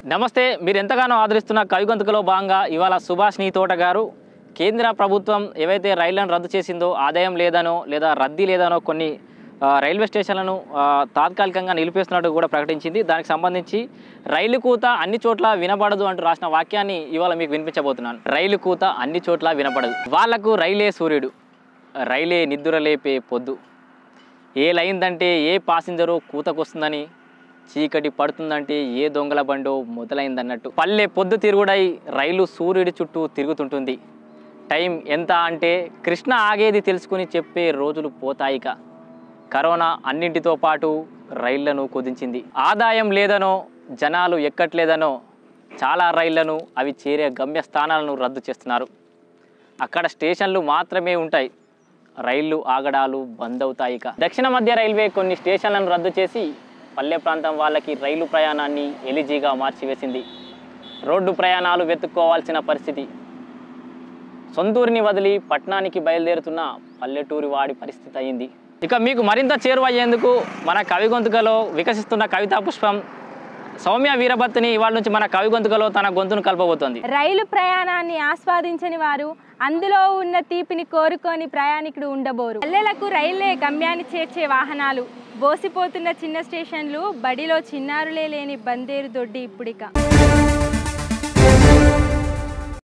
నమస్తే మీరు ఎంతగానో ఆదరిస్తున్న కవిగొంతుకలో భాగంగా ఇవాళ సుభాష్ నీ తోట గారు కేంద్ర ప్రభుత్వం ఏవైతే రైళ్లను రద్దు చేసిందో ఆదాయం లేదనో లేదా రద్దీ లేదనో కొన్ని ఆ, రైల్వే స్టేషన్లను ఆ, తాత్కాలికంగా నిలిపేస్తున్నట్టు కూడా ప్రకటించింది దానికి సంబంధించి రైలు కూత అన్ని చోట్ల వినపడదు అంటూ రాసిన వాక్యాన్ని ఇవాళ మీకు వినిపించబోతున్నాను రైలు కూత అన్ని చోట్ల వినపడదు వాళ్లకు రైలే సూర్యుడు రైలే నిద్ర లేపే పొద్దు ఏ లైందంటే ఏ పాసింజరు కూతకొస్తుందని చీకటి పడుతుందంటే ఏ దొంగల బండో మొదలైందన్నట్టు పల్లె పొద్దు తిరుగుడై రైలు సూర్యుడి చుట్టూ తిరుగుతుంటుంది టైం ఎంత అంటే కృష్ణ ఆగేది తెలుసుకుని చెప్పే రోజులు పోతాయిక కరోనా అన్నింటితో పాటు రైళ్లను కుదించింది ఆదాయం లేదనో జనాలు ఎక్కట్లేదనో చాలా రైళ్లను అవి చేరే గమ్యస్థానాలను రద్దు చేస్తున్నారు అక్కడ స్టేషన్లు మాత్రమే ఉంటాయి రైళ్లు ఆగడాలు బంద్ అవుతాయి ఇక దక్షిణ మధ్య రైల్వే కొన్ని స్టేషన్లను రద్దు చేసి పల్లె ప్రాంతం వాళ్ళకి రైలు ప్రయాణాన్ని ఎలిజీగా మార్చివేసింది రోడ్డు ప్రయాణాలు వెతుక్కోవాల్సిన పరిస్థితి సొంతూరిని వదిలి పట్టణానికి బయలుదేరుతున్న పల్లెటూరి వాడి పరిస్థితి అయింది ఇక మీకు మరింత చేరువయ్యేందుకు మన కవి గొంతుకలో వికసిస్తున్న కవితా పుష్పం సౌమ్య వీరభత్తిని ఇవాళ నుంచి మన కవి గొంతుకలో తన గొంతును కలపబోతోంది రైలు ప్రయాణాన్ని ఆస్వాదించని వారు అందులో ఉన్న తీపిని కోరుకొని ప్రయాణికుడు ఉండబోరు పల్లెలకు రైళ్లే గమ్యాన్ని చేర్చే వాహనాలు బోసిపోతున్న చిన్న స్టేషన్లు బడిలో చిన్నారులే లేని బందేరు దొడ్డి ఇప్పుడిక